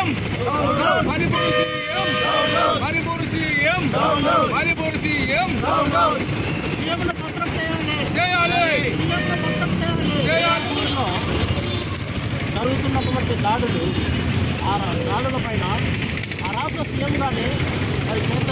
CM Manipur CM Manipur CM Manipur CM సీఎంను పత్రం చేయాలి చేయాలి సీఎంను పత్రం చేయాలి చేయాలి ఊరిలో జరుగుతున్నటువంటి దాడులు ఆ రా- దాడుల పైన ఆ రాష్ట్ర సీఎం కానీ మరి కేంద్ర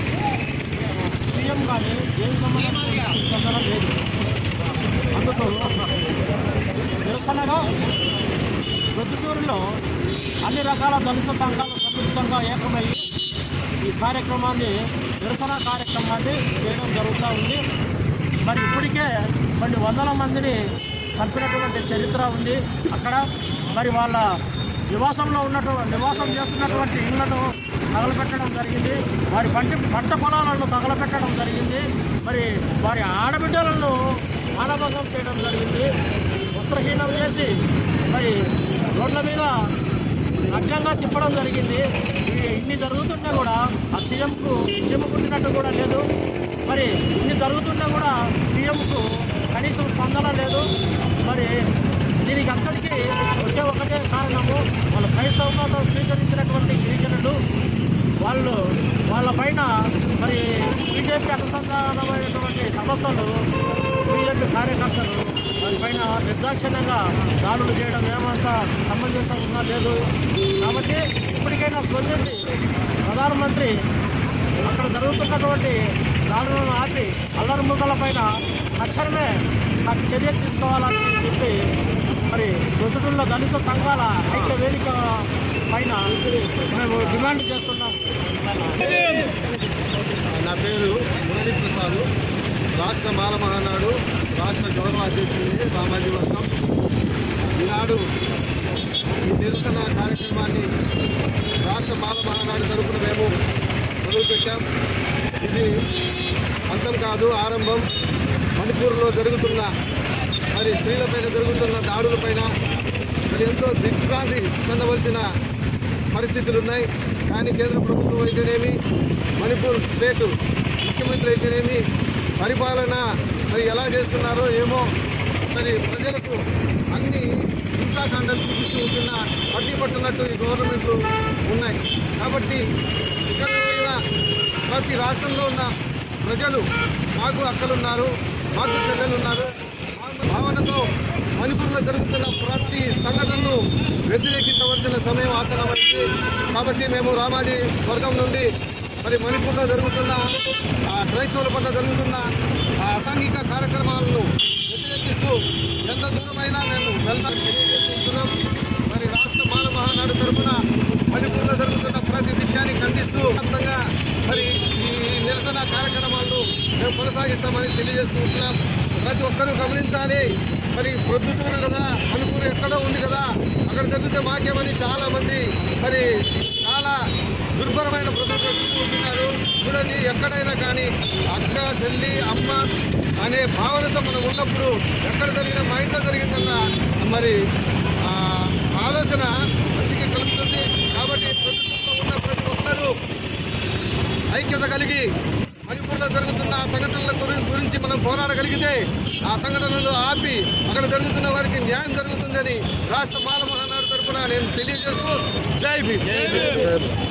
సీఎం కానీ ఏం సంబంధం స్పందన లేదు అందుకు నిరసనగా ప్రొద్దుటూరులో అన్ని రకాల దళిత సంఘాలు సంయుక్తంగా ఏకమై ఈ కార్యక్రమాన్ని నిరసన కార్యక్రమాన్ని చేయడం జరుగుతూ ఉంది మరి ఇప్పటికే కొన్ని వందల మందిని చంపినటువంటి చరిత్ర ఉంది అక్కడ మరి వాళ్ళ నివాసంలో ఉన్నటువంటి నివాసం చేస్తున్నటువంటి ఇళ్లను తగలబెట్టడం జరిగింది వారి పంట పంట పొలాలను తగలబెట్టడం జరిగింది మరి వారి ఆడబిడ్డలను మానభంగం చేయడం జరిగింది వస్త్రహీనం చేసి మరి రోడ్ల మీద నగ్నంగా తిప్పడం జరిగింది ఈ ఇన్ని జరుగుతున్నా కూడా ఆ సీఎంకు సీఎం పుట్టినట్టు కూడా లేదు మరి ఇన్ని జరుగుతున్నా కూడా సీఎంకు కనీసం స్పందన లేదు మరి దీనికి అక్కడికి ఒకే ఒకటే కారణము వాళ్ళ క్రైస్తవ మతం స్వీకరించినటువంటి గిరిజనులు వాళ్ళు వాళ్ళ పైన మరి బీజేపీ అనుసంధానమైనటువంటి సంస్థలు బీజేపీ కార్యకర్తలు వారిపైన నిర్దాక్షిణ్యంగా దాడులు చేయడం ఏమంత సమంజసంగా లేదు కాబట్టి ఇప్పటికైనా స్పందించి ప్రధానమంత్రి అక్కడ జరుగుతున్నటువంటి దాడులను ఆపి అల్లరి ముక్కల పైన తక్షణమే నాకు చర్యలు తీసుకోవాలని చెప్పి మరి ప్రొద్దుటూరులో దళిత సంఘాల ఐక్య వేదిక పైన మేము డిమాండ్ చేస్తున్నాం నా పేరు మురళీ ప్రసాద్ రాష్ట్ర బాల మహానాడు రాష్ట్ర గౌరవ అధ్యక్షుడిని సామాజిక వర్గం ఈనాడు ఈ నిరసన కార్యక్రమాన్ని రాష్ట్ర బాల మహానాడు తరపున మేము మొదలుపెట్టాం ఇది అంతం కాదు ఆరంభం మణిపూర్లో జరుగుతున్న మరి స్త్రీలపైన జరుగుతున్న దాడులపైన మరి ఎంతో దిగ్భ్రాంతి చెందవలసిన పరిస్థితులు ఉన్నాయి కానీ కేంద్ర ప్రభుత్వం అయితేనేమి మణిపూర్ స్టేట్ ముఖ్యమంత్రి అయితేనేమి పరిపాలన మరి ఎలా చేస్తున్నారో ఏమో మరి ప్రజలకు అన్ని హింసాకాండాలు చూపిస్తూ ఉంటున్న పట్టి పట్టున్నట్టు ఈ గవర్నమెంట్లు ఉన్నాయి కాబట్టి ఇక్కడ పోయిన ప్రతి రాష్ట్రంలో ఉన్న ప్రజలు మాకు అక్కలున్నారు మాకు చెల్లెలు ఉన్నారు భావనతో మణిపూర్లో జరుగుతున్న ప్రతి సంఘటనను వ్యతిరేకించవలసిన సమయం ఆసనమైంది కాబట్టి మేము రామాజీ వర్గం నుండి మరి మణిపూర్లో జరుగుతున్న ఆ క్రైస్తవుల పట్ల జరుగుతున్న ఆ అసాంఘిక కార్యక్రమాలను వ్యతిరేకిస్తూ ఎంత దూరమైనా మేము వెళ్తాం తెలియజేస్తున్నాం మరి రాష్ట్ర మానవ మహానాడు తరఫున మణిపూర్లో జరుగుతున్న ప్రతి విషయాన్ని ఖండిస్తూ వ్యాప్తంగా మరి ఈ నిరసన కార్యక్రమాలను మేము కొనసాగిస్తామని తెలియజేస్తూ ఉంటున్నాం ప్రతి ఒక్కరూ గమనించాలి మరి ప్రొద్దుటూరు కదా అనుకూరు ఎక్కడో ఉంది కదా అక్కడ జరిగితే మాకేమని చాలా మంది మరి చాలా దుర్భరమైన ప్రజలు ఉంటున్నారు చూడండి ఎక్కడైనా కానీ అక్క చెల్లి అమ్మ అనే భావనతో మనం ఉన్నప్పుడు ఎక్కడ జరిగిన మా ఇంట్లో జరిగిందన్న మరి ఆ, ఆలోచన మనిషికి కలుగుతుంది కాబట్టి ప్రస్తుతంలో ఉన్న ప్రతి ఒక్కరూ ఐక్యత కలిగి మణిపూర్లో జరుగుతున్న ఆ సంఘటనల గురి- గురించి మనం పోరాడగలిగితే ఆ సంఘటనలు ఆపి అక్కడ జరుగుతున్న వారికి న్యాయం జరుగుతుందని రాష్ట్ర బాల మహానాడు తరఫున నేను తెలియజేస్తూ జై భీమ్